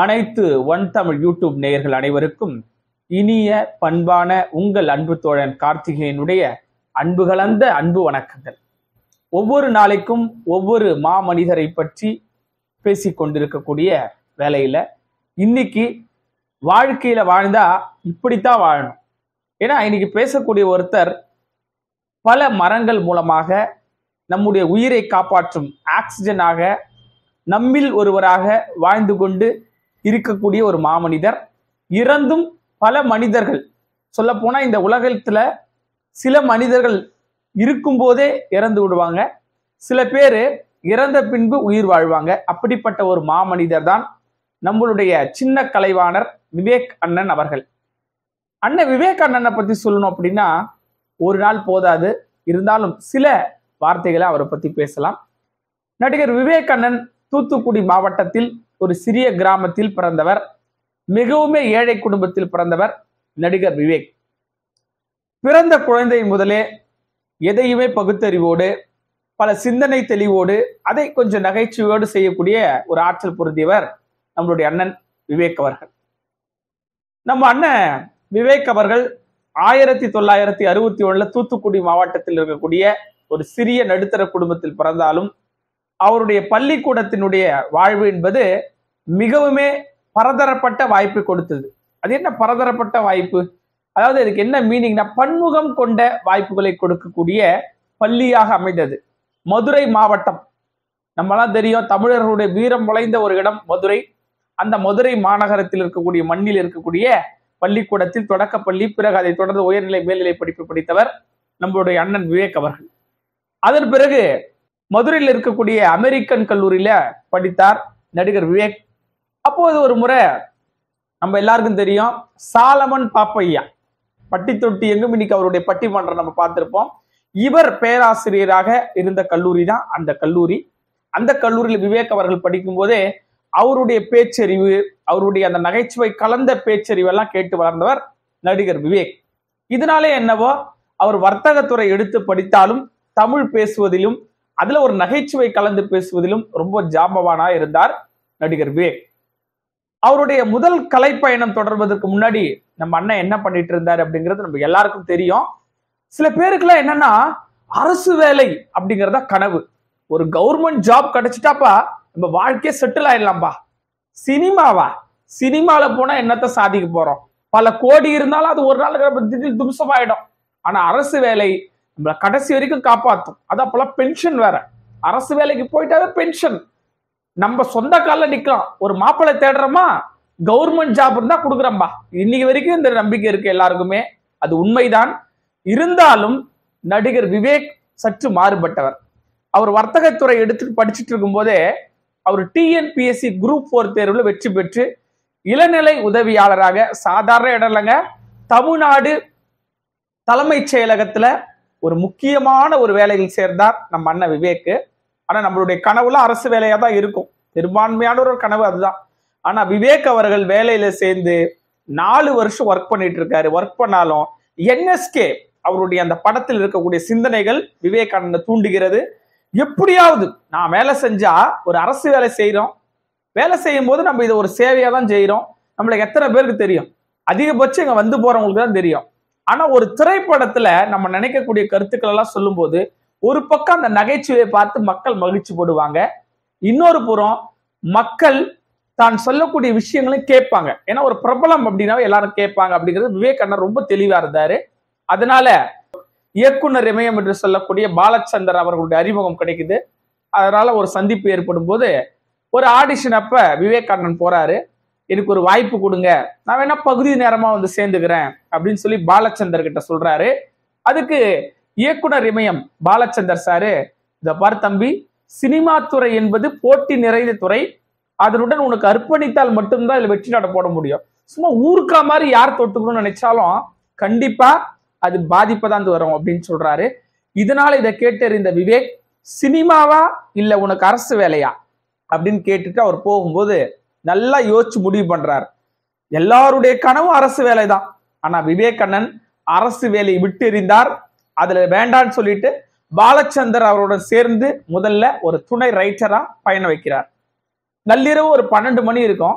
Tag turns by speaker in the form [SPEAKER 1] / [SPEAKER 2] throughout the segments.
[SPEAKER 1] அனைத்து one Tamil YouTube நேயர்கள் அனைவருக்கும் இனிய பண்பான உங்கள் அன்பு தோழன் கார்த்திகேயனுடைய அன்பு கலந்த அன்பு வணக்கங்கள் ஒவ்வொரு நாளைக்கும் ஒவ்வொரு மாமனிதரை பற்றி பேசிக் கொண்டிருக்கக்கூடிய வேலையில இன்னைக்கு வாழ்க்கையில வாழ்ந்தா இப்படித்தான் வாழணும் ஏன்னா இன்னைக்கு பேசக்கூடிய ஒருத்தர் பல மரங்கள் மூலமாக நம்முடைய உயிரை காப்பாற்றும் ஆக்சிஜனாக நம்மில் ஒருவராக வாழ்ந்து கொண்டு இருக்கக்கூடிய ஒரு மாமனிதர் இறந்தும் பல மனிதர்கள் சொல்லப்போனா இந்த உலகத்துல சில மனிதர்கள் இருக்கும்போதே இறந்து விடுவாங்க சில பேர் இறந்த பின்பு உயிர் வாழ்வாங்க அப்படிப்பட்ட ஒரு மாமனிதர் தான் நம்மளுடைய சின்ன கலைவாணர் விவேக் அண்ணன் அவர்கள் அண்ணன் விவேக் அண்ணனை பத்தி சொல்லணும் அப்படின்னா ஒரு நாள் போதாது இருந்தாலும் சில வார்த்தைகளை அவரை பத்தி பேசலாம் நடிகர் விவேக் அண்ணன் தூத்துக்குடி மாவட்டத்தில் ஒரு சிறிய கிராமத்தில் பிறந்தவர் மிகவுமே ஏழை குடும்பத்தில் பிறந்தவர் நடிகர் விவேக் பிறந்த குழந்தை முதலே எதையுமே பகுத்தறிவோடு பல சிந்தனை தெளிவோடு அதை கொஞ்சம் நகைச்சுவையோடு செய்யக்கூடிய ஒரு ஆற்றல் பொருந்தியவர் நம்மளுடைய அண்ணன் விவேக் அவர்கள் நம்ம அண்ணன் விவேக் அவர்கள் ஆயிரத்தி தொள்ளாயிரத்தி அறுபத்தி ஒண்ணுல தூத்துக்குடி மாவட்டத்தில் இருக்கக்கூடிய ஒரு சிறிய நடுத்தர குடும்பத்தில் பிறந்தாலும் அவருடைய பள்ளிக்கூடத்தினுடைய வாழ்வு என்பது மிகவுமே பரதரப்பட்ட வாய்ப்பு கொடுத்தது அது என்ன பரதரப்பட்ட வாய்ப்பு அதாவது இதுக்கு என்ன மீனிங்னா பன்முகம் கொண்ட வாய்ப்புகளை கொடுக்கக்கூடிய பள்ளியாக அமைந்தது மதுரை மாவட்டம் நம்மலாம் தெரியும் தமிழர்களுடைய வீரம் விளைந்த ஒரு இடம் மதுரை அந்த மதுரை மாநகரத்தில் இருக்கக்கூடிய மண்ணில் இருக்கக்கூடிய பள்ளிக்கூடத்தில் தொடக்கப்பள்ளி பிறகு அதை தொடர்ந்து உயர்நிலை மேல்நிலை படிப்பு படித்தவர் நம்மளுடைய அண்ணன் விவேக் அவர்கள் அதன் பிறகு மதுரையில் இருக்கக்கூடிய அமெரிக்கன் கல்லூரியில படித்தார் நடிகர் விவேக் அப்போது ஒரு முறை நம்ம எல்லாருக்கும் தெரியும் சாலமன் பாப்பையா பட்டி தொட்டி எங்கும் இன்னைக்கு அவருடைய பட்டிமன்றம் நம்ம பார்த்திருப்போம் இவர் பேராசிரியராக இருந்த கல்லூரி தான் அந்த கல்லூரி அந்த கல்லூரியில் விவேக் அவர்கள் படிக்கும் போதே அவருடைய பேச்சறிவு அவருடைய அந்த நகைச்சுவை கலந்த பேச்சறிவு எல்லாம் கேட்டு வளர்ந்தவர் நடிகர் விவேக் இதனாலே என்னவோ அவர் வர்த்தகத்துறை எடுத்து படித்தாலும் தமிழ் பேசுவதிலும் அதுல ஒரு நகைச்சுவை கலந்து பேசுவதிலும் ரொம்ப ஜாம்பவானா இருந்தார் நடிகர் விவேக் அவருடைய முதல் கலைப்பயணம் தொடர்வதற்கு முன்னாடி நம்ம அண்ணன் என்ன பண்ணிட்டு இருந்தாரு அப்படிங்கிறது நம்ம எல்லாருக்கும் தெரியும் சில பேருக்குலாம் என்னன்னா அரசு வேலை அப்படிங்கறத கனவு ஒரு கவர்மெண்ட் ஜாப் கிடைச்சிட்டாப்பா நம்ம வாழ்க்கையே செட்டில் ஆயிடலாம்பா சினிமாவா சினிமால போனா என்னத்த சாதிக்க போறோம் பல கோடி இருந்தாலும் அது ஒரு நாள் திடீர் தும்சமாயிடும் ஆனா அரசு வேலை நம்மள கடைசி வரைக்கும் காப்பாத்தும் அது அப்பெல்லாம் பென்ஷன் வேற அரசு வேலைக்கு போயிட்டாவே பென்ஷன் நம்ம சொந்த கால்ல நிக்கலாம் ஒரு மாப்பிள்ளை தேடுறோமா கவர்மெண்ட் ஜாப் இருந்தா கொடுக்குறோம்பா இன்னைக்கு வரைக்கும் இந்த நம்பிக்கை இருக்கு எல்லாருக்குமே அது உண்மைதான் இருந்தாலும் நடிகர் விவேக் சற்று மாறுபட்டவர் அவர் வர்த்தகத்துறை எடுத்து படிச்சுட்டு இருக்கும்போதே அவர் டிஎன்பிஎஸ்சி குரூப் ஃபோர் தேர்வில் வெற்றி பெற்று இளநிலை உதவியாளராக சாதாரண இடம் இல்லைங்க தமிழ்நாடு தலைமைச் செயலகத்துல ஒரு முக்கியமான ஒரு வேலையில் சேர்ந்தார் நம்ம அண்ணன் விவேக்கு ஆனா நம்மளுடைய கனவுல அரசு வேலையா தான் இருக்கும் பெரும்பான்மையான ஒரு கனவு அதுதான் ஆனா விவேக் அவர்கள் வேலையில சேர்ந்து நாலு வருஷம் ஒர்க் பண்ணிட்டு இருக்காரு ஒர்க் பண்ணாலும் என்எஸ்கே அவருடைய அந்த படத்தில் இருக்கக்கூடிய சிந்தனைகள் விவேகானந்த தூண்டுகிறது எப்படியாவது நான் வேலை செஞ்சா ஒரு அரசு வேலை செய்யறோம் வேலை செய்யும் போது நம்ம இதை ஒரு சேவையா தான் செய்யறோம் நம்மளுக்கு எத்தனை பேருக்கு தெரியும் அதிகபட்சம் இங்க வந்து போறவங்களுக்கு தான் தெரியும் ஆனா ஒரு திரைப்படத்துல நம்ம நினைக்கக்கூடிய கருத்துக்கள் எல்லாம் சொல்லும்போது ஒரு பக்கம் அந்த நகைச்சுவையை பார்த்து மக்கள் மகிழ்ச்சி போடுவாங்க இன்னொரு புறம் மக்கள் தான் சொல்லக்கூடிய விஷயங்களையும் கேட்பாங்க ஏன்னா ஒரு பிரபலம் அப்படின்னாவே எல்லாரும் கேட்பாங்க அப்படிங்கிறது விவேக் அண்ணன் ரொம்ப தெளிவா இருந்தாரு அதனால இயக்குனர் இமயம் என்று சொல்லக்கூடிய பாலச்சந்தர் அவர்களுடைய அறிமுகம் கிடைக்குது அதனால ஒரு சந்திப்பு ஏற்படும் போது ஒரு ஆடிஷன் அப்ப விவேகானந்தன் போறாரு எனக்கு ஒரு வாய்ப்பு கொடுங்க நான் வேணா பகுதி நேரமா வந்து சேர்ந்துக்கிறேன் அப்படின்னு சொல்லி பாலச்சந்தர் கிட்ட சொல்றாரு அதுக்கு இயக்குனர் இமயம் பாலச்சந்தர் சாரு இத பாரு தம்பி சினிமா துறை என்பது போட்டி நிறைந்த துறை அதனுடன் உனக்கு அர்ப்பணித்தால் மட்டும்தான் இதுல வெற்றி நட போட முடியும் சும்மா ஊருக்கா மாதிரி யார் தொட்டுக்கணும்னு நினைச்சாலும் கண்டிப்பா அது பாதிப்பை தான் வரும் அப்படின்னு சொல்றாரு இதனால இதை கேட்டறிந்த விவேக் சினிமாவா இல்ல உனக்கு அரசு வேலையா அப்படின்னு கேட்டுட்டு அவர் போகும்போது நல்லா யோசிச்சு முடிவு பண்றார் எல்லாருடைய கனவும் அரசு வேலை தான் ஆனா விவேகண்ணன் அரசு வேலையை விட்டு எறிந்தார் அதுல வேண்டான்னு சொல்லிட்டு பாலச்சந்தர் அவருடன் சேர்ந்து முதல்ல ஒரு துணை ரைட்டரா பயணம் வைக்கிறார் நள்ளிரவு ஒரு பன்னெண்டு மணி இருக்கும்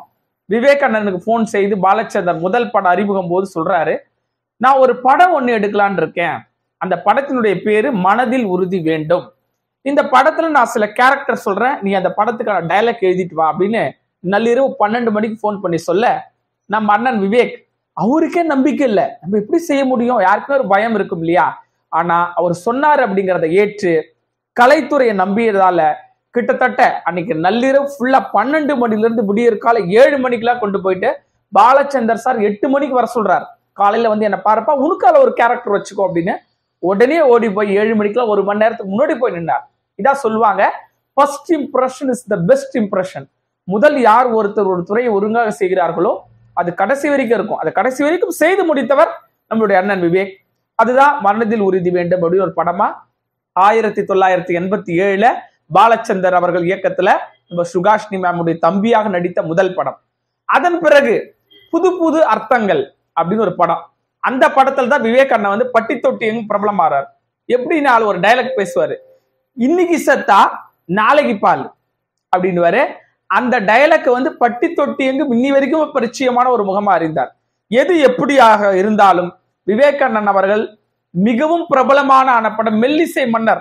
[SPEAKER 1] விவேகானந்தனுக்கு ஃபோன் செய்து பாலச்சந்தர் முதல் பட அறிமுகம் போது சொல்றாரு நான் ஒரு படம் ஒன்று எடுக்கலான் இருக்கேன் அந்த படத்தினுடைய பேரு மனதில் உறுதி வேண்டும் இந்த படத்துல நான் சில கேரக்டர் சொல்றேன் நீ அந்த படத்துக்கான டைலாக் எழுதிட்டு வா அப்படின்னு நள்ளிரவு பன்னெண்டு மணிக்கு ஃபோன் பண்ணி சொல்ல நம்ம அண்ணன் விவேக் அவருக்கே நம்பிக்கை இல்லை நம்ம எப்படி செய்ய முடியும் யாருக்குமே ஒரு பயம் இருக்கும் இல்லையா ஆனா அவர் சொன்னார் அப்படிங்கிறத ஏற்று கலைத்துறையை நம்பியதால கிட்டத்தட்ட அன்னைக்கு நள்ளிரவு ஃபுல்லா பன்னெண்டு மணில இருந்து விடியற் காலை ஏழு மணிக்கெல்லாம் கொண்டு போயிட்டு பாலச்சந்தர் சார் எட்டு மணிக்கு வர சொல்றாரு காலையில வந்து என்ன பாருப்பா உனக்கால ஒரு கேரக்டர் வச்சுக்கோ அப்படின்னு உடனே ஓடி போய் ஏழு மணிக்கெல்லாம் ஒரு மணி நேரத்துக்கு முன்னாடி போய் நின்னார் இதான் சொல்லுவாங்க first impression is the best impression முதல் யார் ஒருத்தர் ஒரு துறையை ஒழுங்காக செய்கிறார்களோ அது கடைசி வரைக்கும் இருக்கும் அது கடைசி வரைக்கும் செய்து முடித்தவர் நம்மளுடைய அண்ணன் விவேக் அதுதான் மனதில் உறுதி வேண்டும் அப்படின்னு ஒரு படமா ஆயிரத்தி தொள்ளாயிரத்தி எண்பத்தி ஏழுல பாலச்சந்தர் அவர்கள் இயக்கத்துல நம்ம சுகாஷினி மேமுடைய தம்பியாக நடித்த முதல் படம் அதன் பிறகு புது புது அர்த்தங்கள் அப்படின்னு ஒரு படம் அந்த படத்துல தான் விவேக் அண்ணன் வந்து பட்டி தொட்டி எங்க பிரபலம் ஆறாரு எப்படின்னா ஒரு டைலாக் பேசுவாரு இன்னைக்கு சத்தா நாளைக்கு பால் அப்படின்னு அந்த டைலாக் வந்து பட்டி தொட்டி எங்கு இன்னி வரைக்கும் பரிச்சயமான ஒரு முகமா அறிந்தார் எது எப்படியாக இருந்தாலும் விவேகானந்தன் அவர்கள் மிகவும் பிரபலமான ஆன படம் மெல்லிசை மன்னர்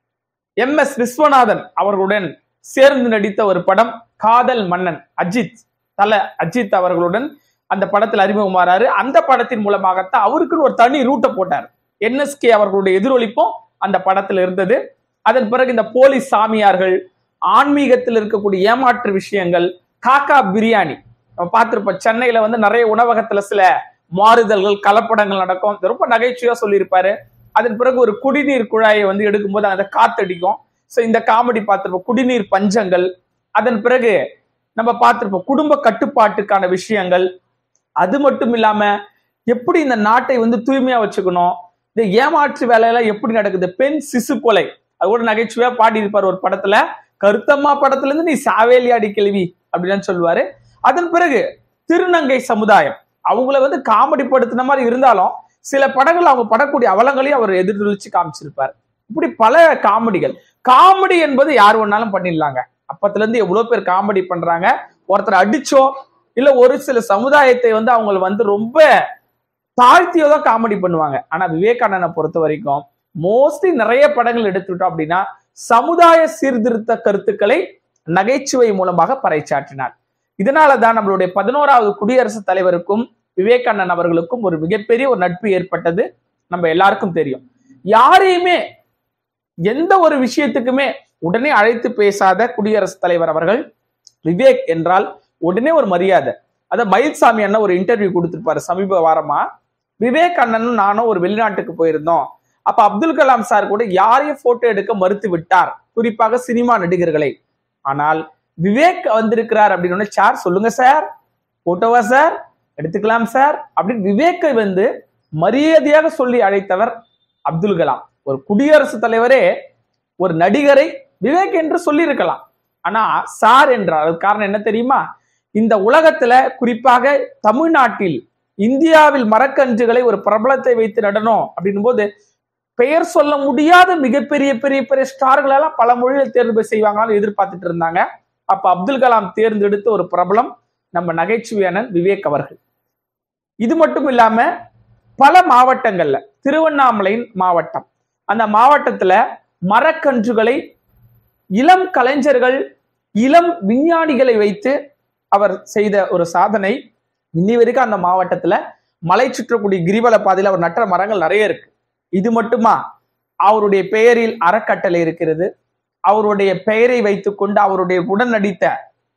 [SPEAKER 1] எம் எஸ் விஸ்வநாதன் அவர்களுடன் சேர்ந்து நடித்த ஒரு படம் காதல் மன்னன் அஜித் தல அஜித் அவர்களுடன் அந்த படத்தில் அறிமுகமாறாரு அந்த படத்தின் மூலமாகத்தான் அவருக்குன்னு ஒரு தனி ரூட்டை போட்டார் என்எஸ்கே அவர்களுடைய எதிரொலிப்பும் அந்த படத்தில் இருந்தது அதன் பிறகு இந்த போலீஸ் சாமியார்கள் ஆன்மீகத்தில் இருக்கக்கூடிய ஏமாற்று விஷயங்கள் காக்கா பிரியாணி நம்ம பார்த்திருப்போம் சென்னையில வந்து நிறைய உணவகத்துல சில மாறுதல்கள் கலப்படங்கள் நடக்கும் இது ரொம்ப நகைச்சுவையா சொல்லியிருப்பாரு அதன் பிறகு ஒரு குடிநீர் குழாயை வந்து எடுக்கும்போது அந்த காத்தடிக்கும் ஸோ இந்த காமெடி பார்த்திருப்போம் குடிநீர் பஞ்சங்கள் அதன் பிறகு நம்ம பார்த்திருப்போம் குடும்ப கட்டுப்பாட்டுக்கான விஷயங்கள் அது மட்டும் இல்லாம எப்படி இந்த நாட்டை வந்து தூய்மையா வச்சுக்கணும் இந்த ஏமாற்று வேலையெல்லாம் எப்படி நடக்குது பெண் சிசு கொலை அது கூட நகைச்சுவையா பாடி இருப்பார் ஒரு படத்துல கருத்தம்மா படத்துல இருந்து நீ சாவேலியாடி கேள்வி அப்படின்னு சொல்லுவாரு அதன் பிறகு திருநங்கை சமுதாயம் அவங்கள வந்து காமெடி படுத்தின மாதிரி இருந்தாலும் சில படங்கள் அவங்க படக்கூடிய அவலங்களையும் அவர் எதிர்த்து காமிச்சிருப்பார் இப்படி பல காமெடிகள் காமெடி என்பது யார் வேணாலும் பண்ணிடலாங்க அப்பத்துல இருந்து எவ்வளவு பேர் காமெடி பண்றாங்க ஒருத்தர் அடிச்சோ இல்ல ஒரு சில சமுதாயத்தை வந்து அவங்க வந்து ரொம்ப தாழ்த்தியோ தான் காமெடி பண்ணுவாங்க ஆனா விவேகானந்தனை பொறுத்த வரைக்கும் மோஸ்ட்லி நிறைய படங்கள் எடுத்துட்டோம் அப்படின்னா சமுதாய சீர்திருத்த கருத்துக்களை நகைச்சுவை மூலமாக பறைச்சாற்றினார் இதனால தான் நம்மளுடைய பதினோராவது குடியரசுத் தலைவருக்கும் விவேகானந்தன் அவர்களுக்கும் ஒரு மிகப்பெரிய ஒரு நட்பு ஏற்பட்டது நம்ம எல்லாருக்கும் தெரியும் யாரையுமே எந்த ஒரு விஷயத்துக்குமே உடனே அழைத்து பேசாத குடியரசுத் தலைவர் அவர்கள் விவேக் என்றால் உடனே ஒரு மரியாதை அத மயில்சாமி அண்ணன் ஒரு இன்டர்வியூ கொடுத்திருப்பாரு சமீப வாரமா விவேக் அண்ணனும் நானும் ஒரு வெளிநாட்டுக்கு போயிருந்தோம் அப்ப அப்துல் கலாம் சார் கூட யாரையும் போட்டோ எடுக்க மறுத்து விட்டார் குறிப்பாக சினிமா நடிகர்களை ஆனால் விவேக் வந்திருக்கிறார் அப்படின்னு சார் சொல்லுங்க சார் போட்டோவா சார் எடுத்துக்கலாம் சார் அப்படின்னு விவேக்கை வந்து மரியாதையாக சொல்லி அழைத்தவர் அப்துல் கலாம் ஒரு குடியரசுத் தலைவரே ஒரு நடிகரை விவேக் என்று சொல்லியிருக்கலாம் ஆனா சார் என்றார் அது காரணம் என்ன தெரியுமா இந்த உலகத்துல குறிப்பாக தமிழ்நாட்டில் இந்தியாவில் மரக்கன்றுகளை ஒரு பிரபலத்தை வைத்து நடனம் அப்படின்னும் போது பெயர் சொல்ல முடியாத மிகப்பெரிய பெரிய பெரிய ஸ்டார்கள் எல்லாம் பல மொழிகள் தேர்வு செய்வாங்கன்னு எதிர்பார்த்துட்டு இருந்தாங்க அப்ப அப்துல் கலாம் தேர்ந்தெடுத்த ஒரு பிரபலம் நம்ம நகைச்சுவையான விவேக் அவர்கள் இது மட்டும் இல்லாம பல மாவட்டங்கள்ல திருவண்ணாமலையின் மாவட்டம் அந்த மாவட்டத்துல மரக்கன்றுகளை இளம் கலைஞர்கள் இளம் விஞ்ஞானிகளை வைத்து அவர் செய்த ஒரு சாதனை இன்னி வரைக்கும் அந்த மாவட்டத்துல மலை சுற்றக்கூடிய கிரிவல பாதையில் அவர் நட்ட மரங்கள் நிறைய இருக்கு இது மட்டுமா அவருடைய பெயரில் அறக்கட்டளை இருக்கிறது அவருடைய பெயரை வைத்துக்கொண்டு அவருடைய உடன் நடித்த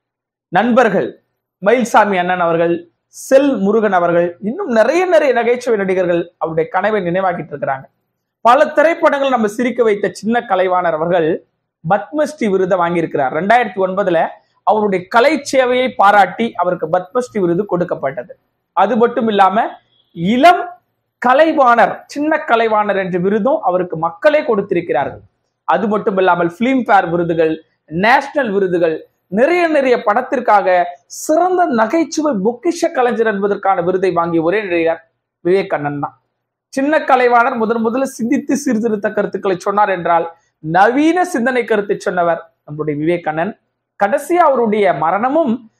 [SPEAKER 1] நண்பர்கள் மயில்சாமி அண்ணன் அவர்கள் செல் முருகன் அவர்கள் இன்னும் நிறைய நிறைய நகைச்சுவை நடிகர்கள் அவருடைய கனவை நினைவாக்கிட்டு இருக்கிறாங்க பல திரைப்படங்கள் நம்ம சிரிக்க வைத்த சின்ன கலைவாணர் அவர்கள் பத்மஸ்ரீ விருதை வாங்கியிருக்கிறார் ரெண்டாயிரத்தி ஒன்பதுல அவருடைய கலை சேவையை பாராட்டி அவருக்கு பத்மஸ்ரீ விருது கொடுக்கப்பட்டது அது மட்டும் இல்லாம இளம் கலைவாணர் சின்ன கலைவாணர் என்ற விருதும் அவருக்கு மக்களே கொடுத்திருக்கிறார்கள் அது மட்டும் இல்லாமல் பிலிம்பேர் விருதுகள் நேஷனல் விருதுகள் நிறைய நிறைய படத்திற்காக சிறந்த நகைச்சுவை பொக்கிஷ கலைஞர் என்பதற்கான விருதை வாங்கிய ஒரே நடிகர் விவேகண்ணன் தான் சின்ன கலைவாணர் முதன் முதல்ல சிந்தித்து சீர்திருத்த கருத்துக்களை சொன்னார் என்றால் நவீன சிந்தனை கருத்தை சொன்னவர் நம்முடைய விவேகண்ணன் கடைசியா அவருடைய மரணமும்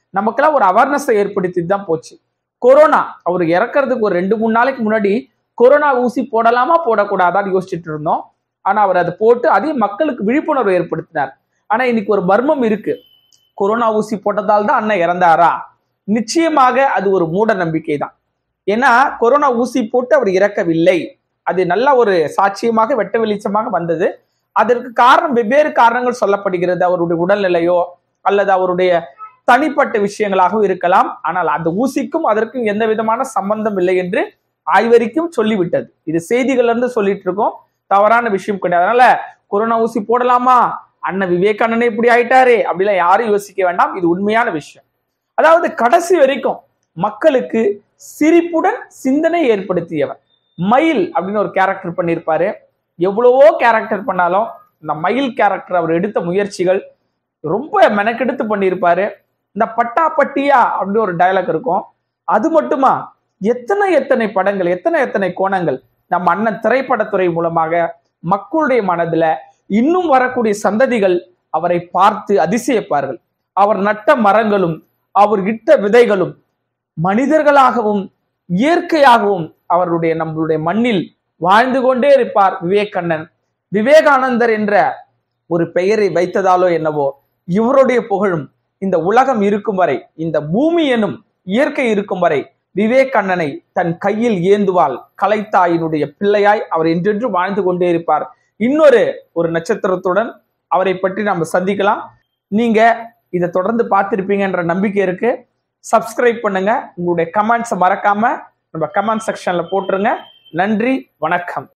[SPEAKER 1] நமக்கெல்லாம் ஒரு அவேர்னஸை ஏற்படுத்தி தான் போச்சு கொரோனா அவர் இறக்கறதுக்கு ஒரு ரெண்டு மூணு நாளைக்கு முன்னாடி கொரோனா ஊசி போடலாமா போடக்கூடாதான்னு யோசிச்சுட்டு இருந்தோம் ஆனா அவர் அதை போட்டு அதையும் மக்களுக்கு விழிப்புணர்வு ஏற்படுத்தினார் ஆனா இன்னைக்கு ஒரு மர்மம் இருக்கு கொரோனா ஊசி போட்டதால் தான் அண்ணன் இறந்தாரா நிச்சயமாக அது ஒரு மூட நம்பிக்கை தான் ஏன்னா கொரோனா ஊசி போட்டு அவர் இறக்கவில்லை அது நல்ல ஒரு சாட்சியமாக வெட்ட வெளிச்சமாக வந்தது அதற்கு காரணம் வெவ்வேறு காரணங்கள் சொல்லப்படுகிறது அவருடைய உடல்நிலையோ அல்லது அவருடைய தனிப்பட்ட விஷயங்களாகவும் இருக்கலாம் ஆனால் அந்த ஊசிக்கும் அதற்கும் எந்த விதமான சம்பந்தம் இல்லை என்று ஆய்வறிக்கும் சொல்லிவிட்டது இது செய்திகள்ல இருந்து சொல்லிட்டு இருக்கோம் தவறான விஷயம் கிடையாது அதனால கொரோனா ஊசி போடலாமா அண்ணன் விவேகானந்தே இப்படி ஆயிட்டாரே அப்படிலாம் யாரும் யோசிக்க வேண்டாம் இது உண்மையான விஷயம் அதாவது கடைசி வரைக்கும் மக்களுக்கு சிரிப்புடன் சிந்தனை ஏற்படுத்தியவர் மயில் அப்படின்னு ஒரு கேரக்டர் பண்ணியிருப்பாரு எவ்வளவோ கேரக்டர் பண்ணாலும் இந்த மயில் கேரக்டர் அவர் எடுத்த முயற்சிகள் ரொம்ப மெனக்கெடுத்து பண்ணியிருப்பாரு இந்த பட்டா பட்டியா அப்படின்னு ஒரு டயலாக் இருக்கும் அது மட்டுமா எத்தனை எத்தனை படங்கள் எத்தனை எத்தனை கோணங்கள் நம்ம அண்ணன் திரைப்படத்துறை மூலமாக மக்களுடைய மனதுல இன்னும் வரக்கூடிய சந்ததிகள் அவரை பார்த்து அதிசயிப்பார்கள் அவர் நட்ட மரங்களும் அவர் இட்ட விதைகளும் மனிதர்களாகவும் இயற்கையாகவும் அவருடைய நம்மளுடைய மண்ணில் வாழ்ந்து கொண்டே இருப்பார் விவேகண்ணன் விவேகானந்தர் என்ற ஒரு பெயரை வைத்ததாலோ என்னவோ இவருடைய புகழும் இந்த உலகம் இருக்கும் வரை இந்த பூமி எனும் இயற்கை இருக்கும் வரை விவேகண்ணனை தன் கையில் ஏந்துவாள் கலைத்தாயினுடைய பிள்ளையாய் அவர் என்றென்று வாழ்ந்து கொண்டே இருப்பார் இன்னொரு ஒரு நட்சத்திரத்துடன் அவரை பற்றி நம்ம சந்திக்கலாம் நீங்க இதை தொடர்ந்து பார்த்திருப்பீங்கன்ற நம்பிக்கை இருக்கு சப்ஸ்கிரைப் பண்ணுங்க உங்களுடைய கமெண்ட்ஸை மறக்காம நம்ம கமெண்ட் செக்ஷன்ல போட்டுருங்க நன்றி வணக்கம்